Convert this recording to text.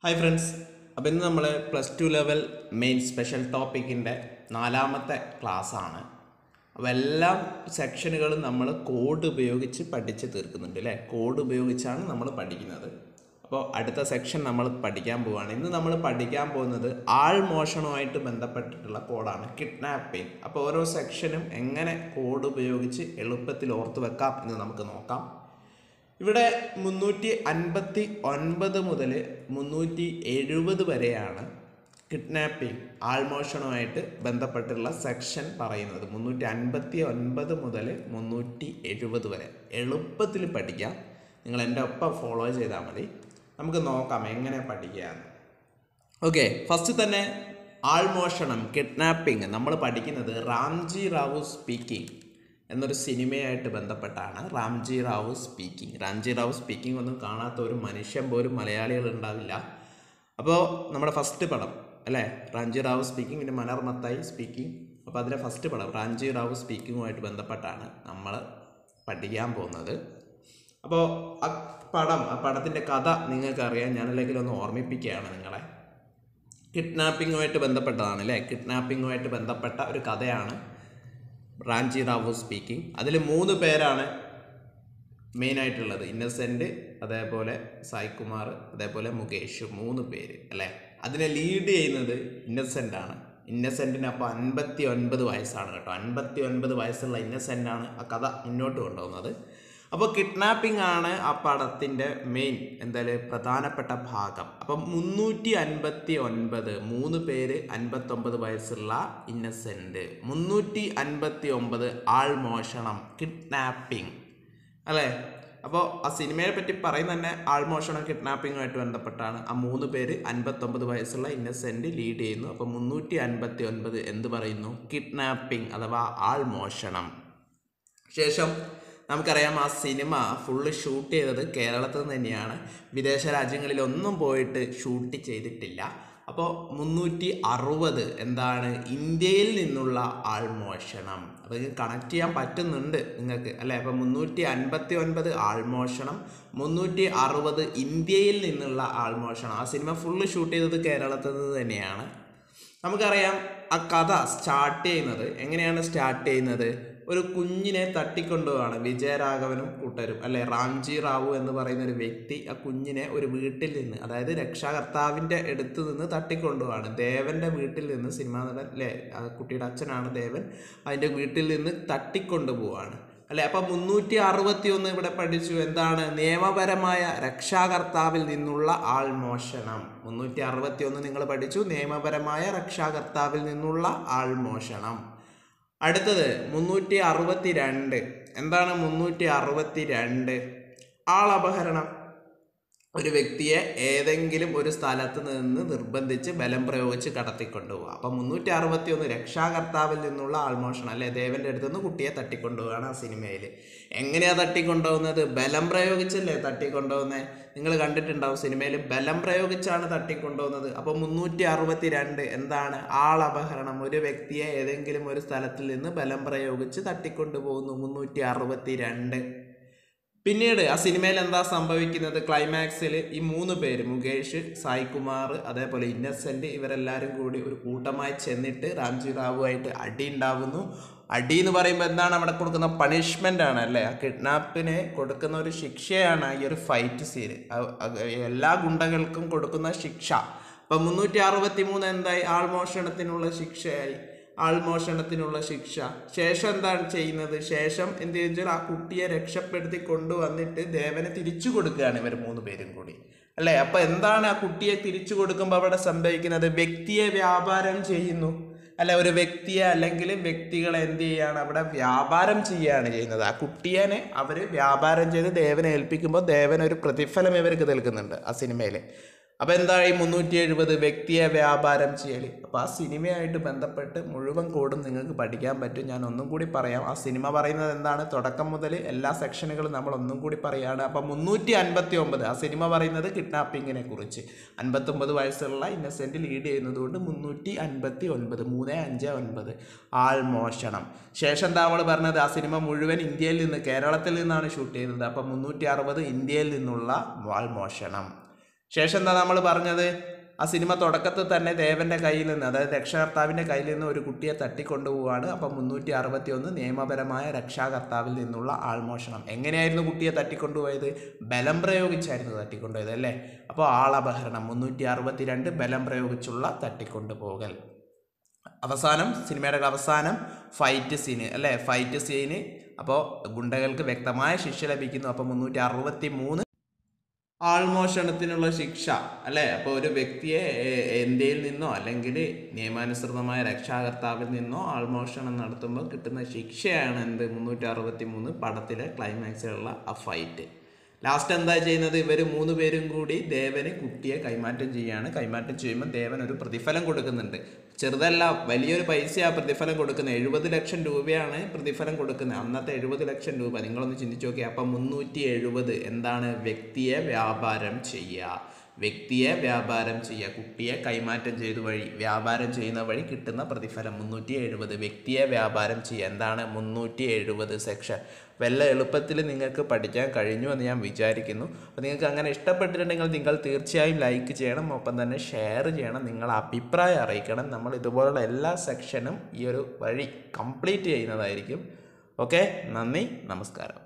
hi friends അപ്പോൾ ഇന്ന് നമ്മൾ plus two level main special ടോപ്പിക്കിൻ്റെ നാലാമത്തെ ക്ലാസ്സാണ് അപ്പോൾ എല്ലാ സെക്ഷനുകളും നമ്മൾ കോഡ് ഉപയോഗിച്ച് പഠിച്ച് തീർക്കുന്നുണ്ട് അല്ലേ കോഡ് ഉപയോഗിച്ചാണ് നമ്മൾ പഠിക്കുന്നത് അപ്പോൾ അടുത്ത സെക്ഷൻ നമ്മൾ പഠിക്കാൻ പോവുകയാണ് ഇന്ന് നമ്മൾ പഠിക്കാൻ പോകുന്നത് ആൾ മോഷണവുമായിട്ട് ബന്ധപ്പെട്ടിട്ടുള്ള കോഡാണ് കിഡ്നാപ്പിംഗ് അപ്പോൾ ഓരോ സെക്ഷനും എങ്ങനെ കോഡ് ഉപയോഗിച്ച് എളുപ്പത്തിൽ ഓർത്ത് വെക്കാം എന്ന് നമുക്ക് നോക്കാം ഇവിടെ മുന്നൂറ്റി അൻപത്തി ഒൻപത് മുതൽ മുന്നൂറ്റി എഴുപത് വരെയാണ് കിഡ്നാപ്പിംഗ് ആൾമോഷണവുമായിട്ട് ബന്ധപ്പെട്ടുള്ള സെക്ഷൻ പറയുന്നത് മുന്നൂറ്റി അൻപത്തി ഒൻപത് മുതൽ മുന്നൂറ്റി എഴുപത് വരെ എളുപ്പത്തിൽ പഠിക്കാം നിങ്ങൾ എൻ്റെ ഒപ്പം ഫോളോ ചെയ്താൽ മതി നമുക്ക് നോക്കാം എങ്ങനെ പഠിക്കാമെന്ന് ഓക്കെ ഫസ്റ്റ് തന്നെ ആൾമോഷണം കിഡ്നാപ്പിംഗ് നമ്മൾ പഠിക്കുന്നത് റാംജി റാവു സ്പീക്കിംഗ് എന്നൊരു സിനിമയായിട്ട് ബന്ധപ്പെട്ടാണ് റാംജി റാവു സ്പീക്കിംഗ് റാംജി റാവു സ്പീക്കിംഗ് ഒന്നും കാണാത്ത ഒരു മനുഷ്യൻ പോലും മലയാളികൾ ഉണ്ടാവില്ല അപ്പോൾ നമ്മുടെ ഫസ്റ്റ് പടം അല്ലേ റാംജി റാവു സ്പീക്കിംഗ് പിന്നെ മനർ മത്തായി സ്പീക്കിംഗ് അപ്പോൾ അതിലെ ഫസ്റ്റ് പടം റാംജി റാവു സ്പീക്കിങ്ങുമായിട്ട് ബന്ധപ്പെട്ടാണ് നമ്മൾ പഠിക്കാൻ പോകുന്നത് അപ്പോൾ ആ പടം ആ പടത്തിൻ്റെ കഥ നിങ്ങൾക്കറിയാം ഞാനല്ലെങ്കിൽ ഒന്ന് ഓർമ്മിപ്പിക്കുകയാണ് നിങ്ങളെ കിഡ്നാപ്പിങ്ങുമായിട്ട് ബന്ധപ്പെട്ടതാണ് അല്ലേ കിഡ്നാപ്പിങ്ങുമായിട്ട് ബന്ധപ്പെട്ട ഒരു കഥയാണ് റാംജി റാവു സ്പീക്കിംഗ് അതിൽ മൂന്ന് പേരാണ് മെയിനായിട്ടുള്ളത് ഇന്നസെൻറ്റ് അതേപോലെ സായികുമാർ അതേപോലെ മുകേഷ് മൂന്ന് പേര് അല്ലേ അതിനെ ലീഡ് ചെയ്യുന്നത് ഇന്നസെൻ്റ് ആണ് ഇന്നസെൻറ്റിന് അപ്പോൾ അൻപത്തി ഒൻപത് വയസ്സാണ് കേട്ടോ അൻപത്തി ഒൻപത് വയസ്സുള്ള ഇന്നസെൻ്റ് ആണ് ആ കഥ മുന്നോട്ട് കൊണ്ടുപോകുന്നത് അപ്പോൾ കിഡ്നാപ്പിംഗ് ആണ് ആ പടത്തിൻ്റെ മെയിൻ എന്തായാലും പ്രധാനപ്പെട്ട ഭാഗം അപ്പം മുന്നൂറ്റി അൻപത്തി ഒൻപത് മൂന്ന് പേര് അൻപത്തൊമ്പത് വയസ്സുള്ള ഇന്നസെൻറ്റ് മുന്നൂറ്റി അൻപത്തി ഒമ്പത് ആൾ മോഷണം കിഡ്നാപ്പിംഗ് അല്ലേ അപ്പോൾ ആ സിനിമയെ പറ്റി പറയുന്ന തന്നെ ആൾമോഷണം കിഡ്നാപ്പിങ്ങുമായിട്ട് ബന്ധപ്പെട്ടാണ് ആ മൂന്ന് പേര് അൻപത്തൊമ്പത് വയസ്സുള്ള ഇന്നസെൻറ്റ് ലീഡ് ചെയ്യുന്നു അപ്പോൾ മുന്നൂറ്റി അൻപത്തി ഒൻപത് എന്ത് പറയുന്നു കിഡ്നാപ്പിംഗ് അഥവാ ആൾമോഷണം ശേഷം നമുക്കറിയാം ആ സിനിമ ഫുള്ള് ഷൂട്ട് ചെയ്തത് കേരളത്തിൽ നിന്ന് തന്നെയാണ് വിദേശ രാജ്യങ്ങളിലൊന്നും പോയിട്ട് ഷൂട്ട് ചെയ്തിട്ടില്ല അപ്പോൾ മുന്നൂറ്റി അറുപത് എന്താണ് ഇന്ത്യയിൽ നിന്നുള്ള ആൾമോഷണം അപ്പോൾ ഇത് കണക്ട് ചെയ്യാൻ പറ്റുന്നുണ്ട് നിങ്ങൾക്ക് അല്ലേ അപ്പോൾ മുന്നൂറ്റി അൻപത്തി ഒൻപത് ആൾമോഷണം മുന്നൂറ്റി അറുപത് ഇന്ത്യയിൽ നിന്നുള്ള ആൾമോഷണം ആ സിനിമ ഫുള്ള് ഷൂട്ട് ചെയ്തത് കേരളത്തിൽ നിന്ന് തന്നെയാണ് നമുക്കറിയാം ആ കഥ സ്റ്റാർട്ട് ചെയ്യുന്നത് എങ്ങനെയാണ് സ്റ്റാർട്ട് ചെയ്യുന്നത് ഒരു കുഞ്ഞിനെ തട്ടിക്കൊണ്ടുപോവാണ് വിജയരാഘവനും കൂട്ടരും അല്ലെ റാംജി റാവു എന്ന് പറയുന്ന ഒരു വ്യക്തി ആ കുഞ്ഞിനെ ഒരു വീട്ടിൽ നിന്ന് അതായത് രക്ഷാകർത്താവിൻ്റെ അടുത്ത് നിന്ന് തട്ടിക്കൊണ്ടുപോവാണ് ദേവന്റെ വീട്ടിൽ നിന്ന് സിനിമാ നടൻ അല്ലേ ആ കുട്ടിയുടെ അച്ഛനാണ് ദേവൻ അതിൻ്റെ വീട്ടിൽ നിന്ന് തട്ടിക്കൊണ്ടുപോവാണ് അല്ലെ അപ്പം മുന്നൂറ്റി അറുപത്തി ഒന്ന് ഇവിടെ പഠിച്ചു എന്താണ് നിയമപരമായ രക്ഷാകർത്താവിൽ നിന്നുള്ള ആൾമോഷണം മുന്നൂറ്റി അറുപത്തി ഒന്ന് നിങ്ങൾ പഠിച്ചു നിയമപരമായ രക്ഷാകർത്താവിൽ നിന്നുള്ള ആൾമോഷണം അടുത്തത് മുന്നൂറ്റി അറുപത്തി രണ്ട് എന്താണ് മുന്നൂറ്റി അറുപത്തി രണ്ട് ആളപഹരണം ഒരു വ്യക്തിയെ ഏതെങ്കിലും ഒരു സ്ഥലത്ത് നിന്ന് നിർബന്ധിച്ച് ബലം പ്രയോഗിച്ച് കടത്തിക്കൊണ്ടുപോകുക അപ്പം മുന്നൂറ്റി അറുപത്തി ഒന്ന് രക്ഷാകർത്താവിൽ നിന്നുള്ള ആൾമോഷണം അല്ലെ ദേവന്റെ അടുത്ത് നിന്ന് കുട്ടിയെ തട്ടിക്കൊണ്ടുപോവുകയാണ് ആ സിനിമയിൽ എങ്ങനെയാ തട്ടിക്കൊണ്ടുപോകുന്നത് ബലം പ്രയോഗിച്ചല്ലേ തട്ടിക്കൊണ്ടുപോകുന്നത് നിങ്ങൾ കണ്ടിട്ടുണ്ടാവും സിനിമയിൽ ബലം പ്രയോഗിച്ചാണ് തട്ടിക്കൊണ്ടുപോകുന്നത് അപ്പോൾ മുന്നൂറ്റി അറുപത്തി രണ്ട് എന്താണ് ആളപഹരണം ഒരു വ്യക്തിയെ ഏതെങ്കിലും ഒരു സ്ഥലത്തിൽ നിന്ന് ബലം പ്രയോഗിച്ച് തട്ടിക്കൊണ്ടുപോകുന്നു മുന്നൂറ്റി അറുപത്തി രണ്ട് പിന്നീട് ആ സിനിമയിൽ എന്താ സംഭവിക്കുന്നത് ക്ലൈമാക്സിൽ ഈ മൂന്ന് പേര് മുകേഷ് സായികുമാർ അതേപോലെ ഇന്നസെന്റ് ഇവരെല്ലാവരും കൂടി ഒരു കൂട്ടമായി ചെന്നിട്ട് രാംജി റാവുമായിട്ട് അടി ഉണ്ടാവുന്നു അടി എന്ന് പറയുമ്പോൾ എന്താണ് അവിടെ കൊടുക്കുന്ന പണിഷ്മെൻ്റ് ആണ് അല്ലേ ആ കിഡ്നാപ്പിന് കൊടുക്കുന്ന ഒരു ശിക്ഷയാണ് ഈ ഒരു ഫൈറ്റ് സീന് എല്ലാ ഗുണ്ടകൾക്കും കൊടുക്കുന്ന ശിക്ഷ അപ്പം മുന്നൂറ്റി അറുപത്തി മൂന്ന് എന്തായി ആൾമോഷണത്തിനുള്ള ശിക്ഷയായി ആൾമോഷണത്തിനുള്ള ശിക്ഷ ശേഷം എന്താണ് ചെയ്യുന്നത് ശേഷം എന്ത് വെച്ചാൽ ആ കുട്ടിയെ രക്ഷപ്പെടുത്തി കൊണ്ടുവന്നിട്ട് ദേവനെ തിരിച്ചു കൊടുക്കുകയാണ് ഇവർ മൂന്ന് പേരും കൂടി അല്ലേ അപ്പൊ എന്താണ് ആ കുട്ടിയെ തിരിച്ചു കൊടുക്കുമ്പോൾ അവിടെ സംഭവിക്കുന്നത് വ്യക്തിയെ വ്യാപാരം ചെയ്യുന്നു അല്ല ഒരു വ്യക്തിയെ അല്ലെങ്കിൽ വ്യക്തികളെ എന്ത് ചെയ്യാണ് അവിടെ വ്യാപാരം ചെയ്യുകയാണ് ചെയ്യുന്നത് ആ കുട്ടിയെ അവർ വ്യാപാരം ചെയ്ത് ദേവനെ ഏൽപ്പിക്കുമ്പോൾ ദേവൻ ഒരു പ്രതിഫലം ഇവർക്ക് നൽകുന്നുണ്ട് ആ സിനിമയിൽ അപ്പോൾ എന്തായി മുന്നൂറ്റി എഴുപത് വ്യക്തിയെ വ്യാപാരം ചെയ്യൽ അപ്പോൾ ആ സിനിമയായിട്ട് ബന്ധപ്പെട്ട് മുഴുവൻ കോഡും നിങ്ങൾക്ക് പഠിക്കാൻ പറ്റും ഞാൻ ഒന്നും കൂടി പറയാം ആ സിനിമ പറയുന്നത് എന്താണ് തുടക്കം മുതൽ എല്ലാ സെക്ഷനുകളും നമ്മൾ ഒന്നും കൂടി പറയുകയാണ് അപ്പോൾ മുന്നൂറ്റി അൻപത്തി ഒമ്പത് ആ സിനിമ പറയുന്നത് കിഡ്നാപ്പിങ്ങിനെ കുറിച്ച് അൻപത്തൊമ്പത് വയസ്സുള്ള ഇന്നസെൻറ്റ് ലീഡ് ചെയ്യുന്നത് കൊണ്ട് മുന്നൂറ്റി അൻപത്തി ഒൻപത് മൂന്ന് അഞ്ച് ഒൻപത് ആൾമോഷണം ശേഷം എന്താ നമ്മൾ പറഞ്ഞത് ആ സിനിമ മുഴുവൻ ഇന്ത്യയിൽ നിന്ന് കേരളത്തിൽ നിന്നാണ് ഷൂട്ട് ചെയ്യുന്നത് അപ്പോൾ മുന്നൂറ്റി അറുപത് ഇന്ത്യയിൽ നിന്നുള്ള ആൾമോഷണം ശേഷം എന്താ നമ്മൾ പറഞ്ഞത് ആ സിനിമ തുടക്കത്തിൽ തന്നെ ദേവന്റെ കയ്യിൽ നിന്ന് അതായത് രക്ഷകർത്താവിന്റെ കയ്യിൽ നിന്ന് ഒരു കുട്ടിയെ തട്ടിക്കൊണ്ടുപോവാണ് അപ്പം മുന്നൂറ്റി അറുപത്തി ഒന്ന് നിയമപരമായ രക്ഷാകർത്താവിൽ നിന്നുള്ള ആൾമോഷണം എങ്ങനെയായിരുന്നു കുട്ടിയെ തട്ടിക്കൊണ്ടുപോയത് ബലം പ്രയോഗിച്ചായിരുന്നു തട്ടിക്കൊണ്ടുപോയത് അല്ലേ അപ്പോൾ ആളപഹരണം മുന്നൂറ്റി അറുപത്തി രണ്ട് ബലം പ്രയോഗിച്ചുള്ള തട്ടിക്കൊണ്ടുപോകൽ അവസാനം സിനിമയുടെ അവസാനം ഫൈറ്റ് സീന് അല്ലേ ഫൈറ്റ് സീന് അപ്പോൾ ഗുണ്ടകൾക്ക് വ്യക്തമായ ശിക്ഷ ലഭിക്കുന്നു അപ്പോൾ മുന്നൂറ്റി അറുപത്തി മൂന്ന് ആൾമോഷണത്തിനുള്ള ശിക്ഷ അല്ലേ അപ്പോൾ ഒരു വ്യക്തിയെ എ- എന്ത്യയിൽ നിന്നോ അല്ലെങ്കിൽ നിയമാനുസൃതമായ രക്ഷാകർത്താവിൽ നിന്നോ ആൾമോഷണം നടത്തുമ്പോൾ കിട്ടുന്ന ശിക്ഷയാണ് എന്ത് മുന്നൂറ്റി അറുപത്തി മൂന്ന് പടത്തിലെ ക്ലൈമാക്സിലുള്ള ആ ഫൈറ്റ് ലാസ്റ്റ് എന്താ ചെയ്യുന്നത് ഇവർ മൂന്ന് പേരും കൂടി ദേവന് കുട്ടിയെ കൈമാറ്റം ചെയ്യാണ് കൈമാറ്റം ചെയ്യുമ്പോൾ ദേവൻ ഒരു പ്രതിഫലം കൊടുക്കുന്നുണ്ട് ചെറുതല്ല വലിയൊരു പൈസ ആ പ്രതിഫലം കൊടുക്കുന്നത് എഴുപത് ലക്ഷം രൂപയാണ് പ്രതിഫലം കൊടുക്കുന്നത് അന്നത്തെ എഴുപത് ലക്ഷം രൂപ നിങ്ങളൊന്ന് ചിന്തിച്ചു നോക്കിയാൽ അപ്പം മുന്നൂറ്റി എഴുപത് എന്താണ് വ്യക്തിയെ വ്യാപാരം ചെയ്യുക വ്യക്തിയെ വ്യാപാരം ചെയ്യുക കുട്ടിയെ കൈമാറ്റം ചെയ്തു വഴി വ്യാപാരം ചെയ്യുന്ന വഴി കിട്ടുന്ന പ്രതിഫലം മുന്നൂറ്റി എഴുപത് വ്യക്തിയെ വ്യാപാരം ചെയ്യുക എന്താണ് മുന്നൂറ്റി എഴുപത് സെക്ഷൻ വല്ല എളുപ്പത്തിൽ നിങ്ങൾക്ക് പഠിക്കാൻ കഴിഞ്ഞു എന്ന് ഞാൻ വിചാരിക്കുന്നു അപ്പോൾ നിങ്ങൾക്ക് അങ്ങനെ ഇഷ്ടപ്പെട്ടിട്ടുണ്ടെങ്കിൽ നിങ്ങൾ തീർച്ചയായും ലൈക്ക് ചെയ്യണം ഒപ്പം തന്നെ ഷെയർ ചെയ്യണം നിങ്ങളുടെ അഭിപ്രായം അറിയിക്കണം നമ്മൾ ഇതുപോലുള്ള എല്ലാ സെക്ഷനും ഈ ഒരു വഴി കംപ്ലീറ്റ് ചെയ്യുന്നതായിരിക്കും ഓക്കെ നന്ദി നമസ്കാരം